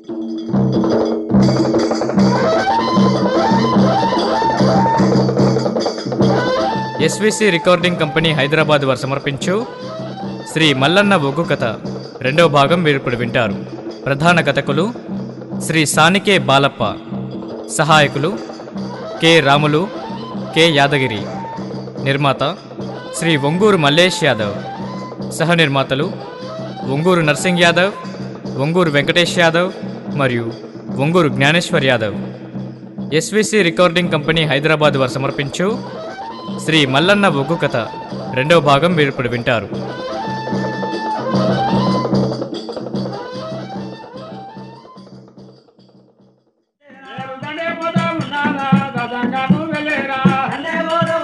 SVC recording company Hyderabad వారు సమర్పించు శ్రీ మల్లన్న ఒగ్గు కథ రెండవ భాగం మీరు ఇప్పుడు వింటారు ప్రధాన కథకులు శ్రీ సానికే బాలప్ప సహాయకులు కె రాములు కె యాదగిరి నిర్మాత శ్రీ ఒంగూరు మల్లేష్ యాదవ్ సహ నిర్మాతలు ఒంగూరు నర్సింగ్ యాదవ్ ఒంగూరు వెంకటేష్ యాదవ్ మరియు Onguru Gnaneshwar Yadav SVC recording company Hyderabad వారు సమర్పించు శ్రీ మల్లన్న ఒగ్గు కథ రెండవ భాగం మీరు ఇప్పుడు వింటారు దండే పోతా ఉన్నానా గదంగాను వెళ్ళేరా అరే దండే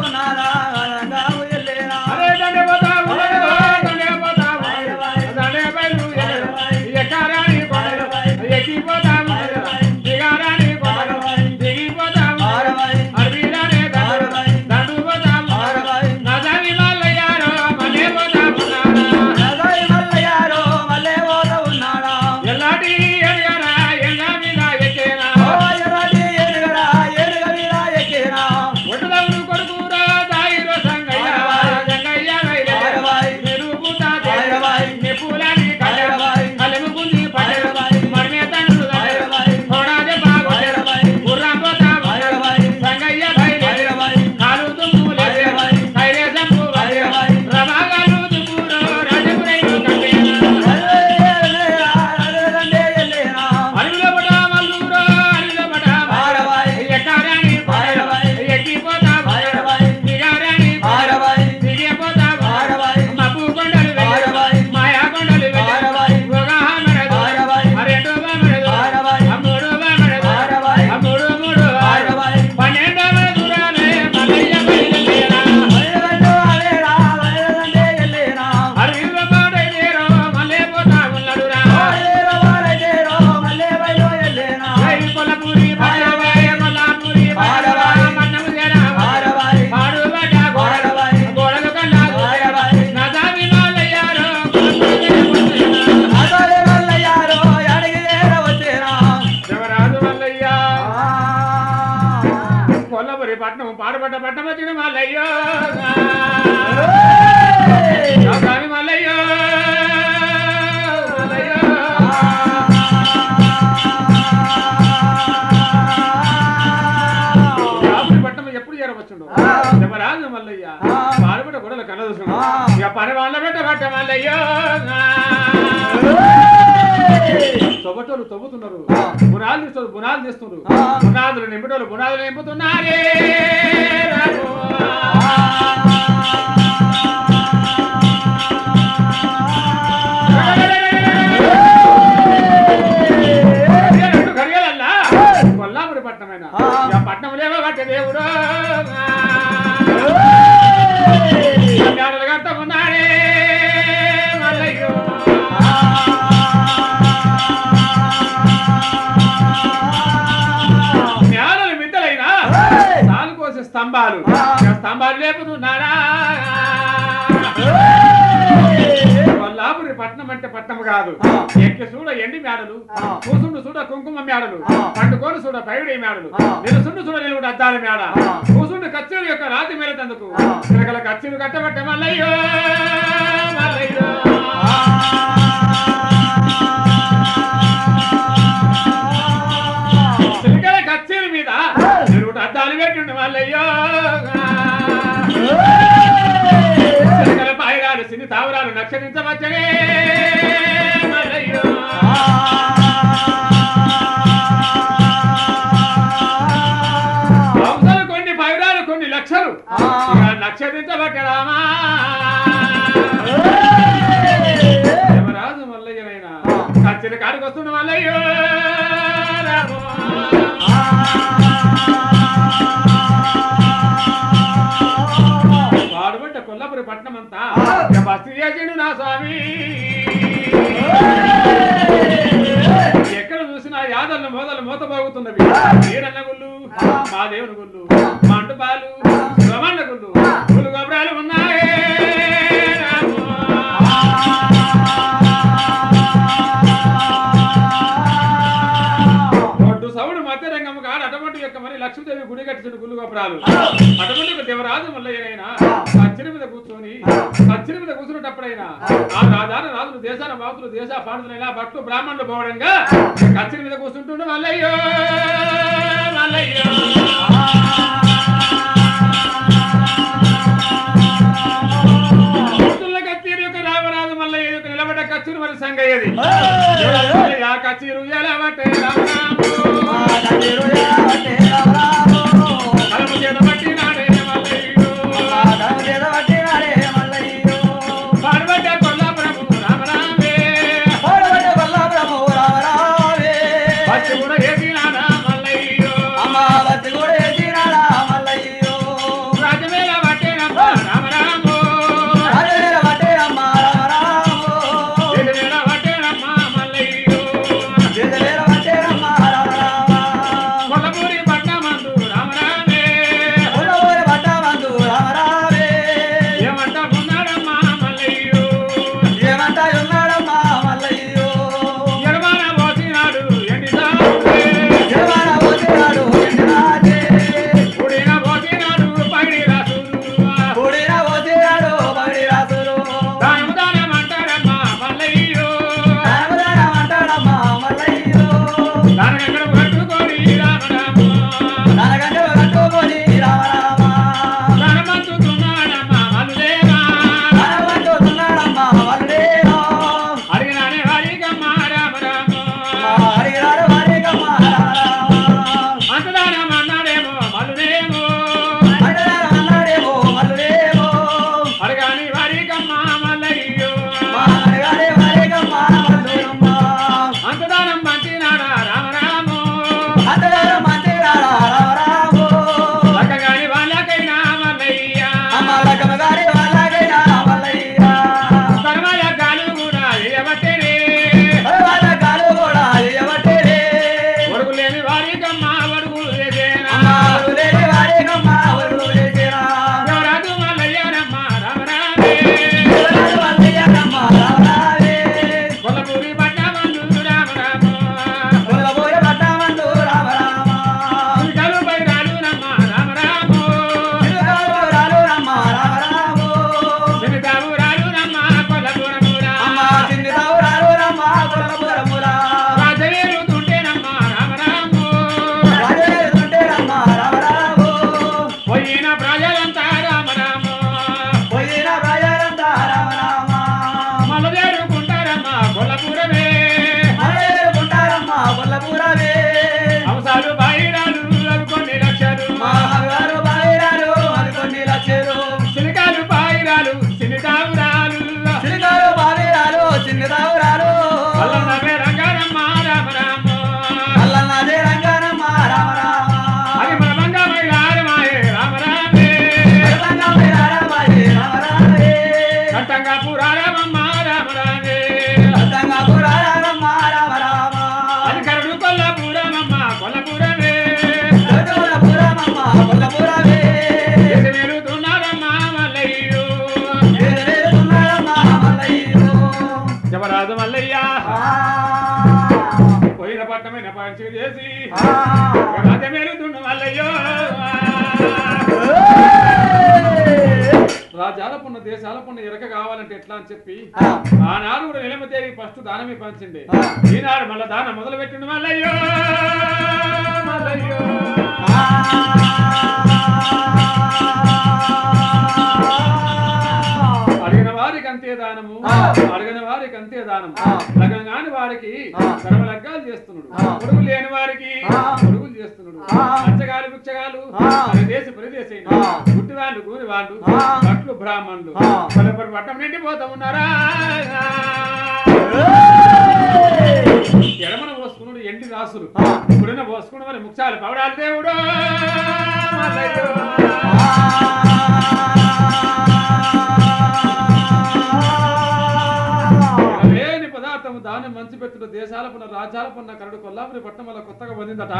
పోతా ఉన్నానా దండే పోతా ఉన్నానా దండే బయలు వెళ్ళేరా ఎక్కరాని కొండలు ఎక్కిపోతా ఉన్నారా దిగారాని కొండలు దిగిపోతా ఉన్నారా అడవిలోనే దండు దండు పోతా ఉన్నారా నజాని మల్లయ్యారో మళ్ళీ పోతా ఉన్నారా ఎల్లాటి ఎడగరా ఎల్ల మీద ఎక్కేనా ఒడ్డుదవుడు కొడుకురా దాయిరో సంగయ్య సంగయ్య వైలెల నిరూపుతా నిపులని కళ్ళ కలము గుంది పడెల మర్మే తండ్రు కొడాదే బాగోదెల గుర్రం పోతా సంగయ్య వైలెల కాలు దుమ్ము లేసే కైరే జంపు రమాగాలు దుమ్మురో రాజపురైను కట్టేనా అడవిలో పడ మల్లూరో అడవిలో పడ ఎక్కారాని ఎక్కిపోతా దిగారాని దిగిపోతా మబ్బు కొండలు వెళ్ళి మాయా కొండలు వెళ్ళి ఒక మరదు అరెండు మరదు అమ్ముడు మరదు అమ్ముడు మూడు పన్నెండు దూరాలే మల్లయ్య బయలుదేరా అడవిలో పాడేదేరో మల్లె పోతా ఉన్నాడురా జై కొల్లపూరి పాడవాయ కొల్లాపూరి పాడవాయ మన్నము జరా పాడుబడ్డ గోడలు గోడలు కన్నా నదామి మాలయ్యారో శివరాజు మల్లయ్య కొల్లపురి పట్నం పాడుబడ్డ పట్నం వచ్చిన మల్లయ్యో నదామి మల్లయ్యో మల్లయ్యో రాముడి పట్టం ఎప్పుడు చేరవచ్చుండు శివరాజు మల్లయ్య పాడుబడ్డ గొడవలు కలదుసుడు ఇక పని వాళ్ళ పెట్ట పట్ట మల్లయ్యో తొవ్వటోళ్ళు తవ్వుతున్నారు బునాలు తీస్తారు బునాలు తీస్తున్నారు బునాదులు నింపటోళ్ళు బునాదులు నింపుతున్నారే రెండు కడియాలల్లా కొల్లాపురి పట్టణమైన ఇక పట్నం లేవో కట్టే దేవుడు కళ్యాణాలు కట్టకున్నాడే మల్లయ్యో జ్ఞానులు మిద్దలైనా నాలుగు కోసే స్తంభాలు ఇక స్తంభాలు లేపుతున్నాడా కొల్లాపురి పట్నం అంటే పట్నం కాదు ఎక్కి చూడ ఎండి మేడలు కూసుండు చూడ కుంకుమ మేడలు పండుకోను చూడ పైడి మేడలు నిలుసుండు చూడ నిలువుడు అద్దాల మేడ కూసుండు కచ్చేరు యొక్క రాతి మేలతందుకు చిలకల కచ్చేరు కట్టబట్టే మల్లయ్యో మల్లయ్యో చిలకల కచ్చేరు మీద నిలువుడు అద్దాలు పెట్టిండు మల్లయ్యో చిలకల పాయరాలు సిని తావరాలు నక్షరించవచ్చనే మల్లయ్యో వంశలు కొన్ని పైరాలు కొన్ని లక్షలు ఇక నక్షత్రించబట్టరామా దేవరాజు మల్లయ్యనైనా కచ్చిన కాడికి వస్తున్న మల్లయ్యో రామో. పాడుబడ్డ కొల్లపురి పట్నం అంతా ఇక బస్తి చేసిండు నా స్వామి ఎక్కడ చూసినా యాదళ్ళు మోదలు మూతబాగుతున్నవి వీరన్న గుళ్ళు మా దేవుని గుళ్ళు మంటపాలు రమణ గుళ్ళు గుళ్ళు గొబ్బరాలు ఉన్నాయే రామో. ఎక్కమని లక్ష్మీదేవి గుడి కట్టించిన గుళ్ళు గోపురాలు అటువంటి ఒక దేవరాజు మల్లయ్యనైనా అచ్చిన మీద కూర్చొని అచ్చిన మీద కూర్చున్నప్పుడైనా ఆ రాజాన రాజులు దేశాన బాతులు దేశ పాండులైనా భక్తులు బ్రాహ్మణులు పోవడంగా కచ్చిన మీద కూర్చుంటుండే మల్లయ్యో మల్లయ్యో కూతుళ్ళ కచ్చీరు యొక్క రామరాజు మల్లయ్య యొక్క నిలబడ్డ కచ్చీరు మరి సంగయ్యది ఆ కచ్చీరు ఎలా పట్టే రామరాము కలము చేత పట్టి నాడే మల్లయ్యో పాడుబడ్డ కొల్లాపురము రామరామే పచ్చి కూడా ఏసినాడా మల్లయ్యో రాజమేళ పట్టేనమ్మ రామరాము ఏడువేళ పట్టేనమ్మ మల్లయ్యో కొల్లపూరి పట్నమందు రామరామే ఏమంట ఉన్నాడమ్మ మల్లయ్యో ఎడమాన పోసినాడు ఎండి సాగులే ఉడిన పోసినాడు పగిడి రాసులు దానం దానం అంటాడమ్మ మల్లయ్యో దానం ఎక్కడ పట్టుకొని రామరాము దానమంచుతున్నాడమ్మ మల్లులేనా అడిగినానే వారికమ్మ రామరాము అంతదానం అన్నాడేమో మల్లులేమో అడగాని వారికమ్మ మల్లయ్యో అంతదానం పంచినాడా రామరాము లక్కగాని వాళ్ళకైనా మల్లయ్య కర్మయజ్ఞాలు కూడా చేయబట్టేనే ఒడుగు లేని వారికమ్మ ఒడుగులు చేసేనా ఎవరాదు మల్లయ్యనమ్మ రామరామే కొల్లపూరి పట్నమందు రామరాము ఇకలు బైరాలు నమ్మ రామరాము సిరితావు రాలు నమ్మ కొల్లపురమురా రాజవేలుతుంటేనమ్మ రామరాము పోయిన ప్రజలంతా రామరాము మలదేరుకుంటారమ్మ కొల్లపురమే అంశాలు బైరాలు కొన్ని లక్షలు సిలికాలు బాయిరాలు సినితావురాలు చిన్నదావురాలు అల్లన్నవే రంగారమ్మ రామరాము అల్లన్నదే రంగారమ్మ రామ రామ అది మన మంగమైలారమాయే రామరామే కట్టంగా పురారమమ్మ రామరామే అది కరుడు కొల్లపురమమ్మ కొల్లపురమే ఎది వెలుతున్నారమ్మ మల్లయ్యో జవరాజు మల్లయ్య పోయిన పట్టమైన పంచి చేసి రాజ మేలుతుండు మల్లయ్యో రాజాలపున్న దేశాలపున్న ఎరక కావాలంటే ఎట్లా అని చెప్పి ఆనాడు కూడా నిలమ తేరి ఫస్ట్ దానమే పంచింది ఈనాడు మళ్ళా దానం మొదలు పెట్టిండు మల్లయ్యో మల్లయ్యో అడిగిన వారికి అంతే దానము అడిగిన వారికి అంతే దానం లగ్నం కాని వారికి కర్మ లగ్గాలు చేస్తున్నాడు పొడుగు లేని వారికి పొడుగులు చేస్తున్నాడు అచ్చగాలు బిచ్చగాలు దేశ ప్రదేశైన గుట్టి వాళ్ళు కూని వాళ్ళు భట్లు బ్రాహ్మణులు పలుపరు పట్టం నిండిపోతా ఉన్నారా ఎడమన పోసుకున్నాడు ఎండి రాసులు ఇప్పుడున్న పోసుకున్న మరి ముఖ్యాలు పవడాలు దేవుడు మల్లయ్యో. లేని పదార్థము దాన్ని మంచి పెట్టుడు దేశాల పున్న రాజ్యాల పున్న కరడు కొల్లాపురి పట్టణం వల్ల కొత్తగా పొందిందట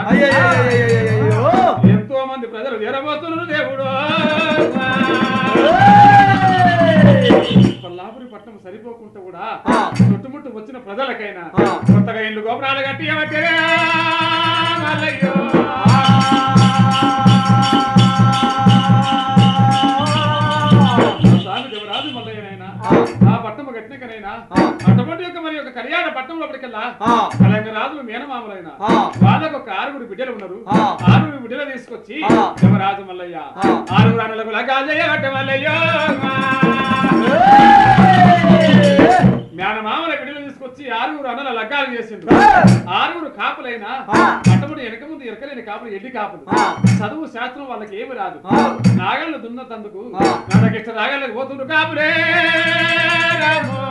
ఎంతో మంది ప్రజలు వీరబోతున్నారు దేవుడు కొల్లాపురి పట్టణం సరిపోకుండా కూడా చుట్టుముట్టు వచ్చిన ప్రజలకైనా కొత్తగా ఇల్లు గోపురాలు కట్టి మల్లయ్యో ఆ. అటువంటి యొక్క మరి యొక్క కళ్యాణ పట్టణం లోపలికెళ్ళా ఆ. అలాగే రాజులు మేనమామలైన ఆ. వాళ్ళకు ఒక ఆరుగురు బిడ్డలు ఉన్నారు ఆ. ఆరుగురు బిడ్డలు తీసుకొచ్చి ఆ. యమరాజు మల్లయ్య ఆ. ఆరుగురు అన్నలకు లగాజయ్య గట్ట మల్లయ్యో మేనమామల బిడ్డలు తీసుకొచ్చి ఆరుగురు అన్నల లగ్గాలు చేసిండ్రు ఆరుగురు కాపులైనా ఆ. అట్టముడు వెనక ముందు ఎరకలేని కాపులు ఎడ్డి కాపులు ఆ. చదువు శాస్త్రం వాళ్ళకి ఏమి రాదు ఆ. నాగళ్ళు దున్నతందుకు ఆ. నాగకిష్ట నాగళ్ళకి పోతుండ్రు కాపులే రామో.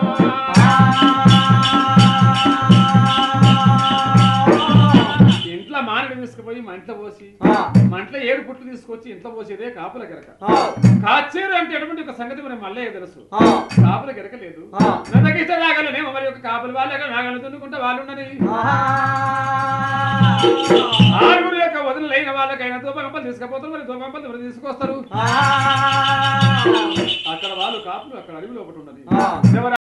ఇంట్లో మానడి తీసుకుపోయి మా ఇంట్లో పోసి మా ఇంట్లో ఏడు పుట్లు తీసుకొచ్చి ఇంట్లో పోసేదే కాపుల గెరక కాచేరు అంటే ఎటువంటి ఒక సంగతి మరి మల్లయ్య తెలుసు కాపుల గెరక లేదు నందకిష్ట నాగలనేమో మరి ఒక కాపుల వాళ్ళ నాగలు దున్నుకుంటే వాళ్ళు ఉన్నది ఆరుగురు యొక్క వదిలైన వాళ్ళకైనా దూపగంపలు తీసుకుపోతారు మరి దూపగంపలు ఎవరు తీసుకొస్తారు అక్కడ వాళ్ళు కాపులు అక్కడ అడవిలో ఒకటి ఉన్నది ఆ. ఎవరు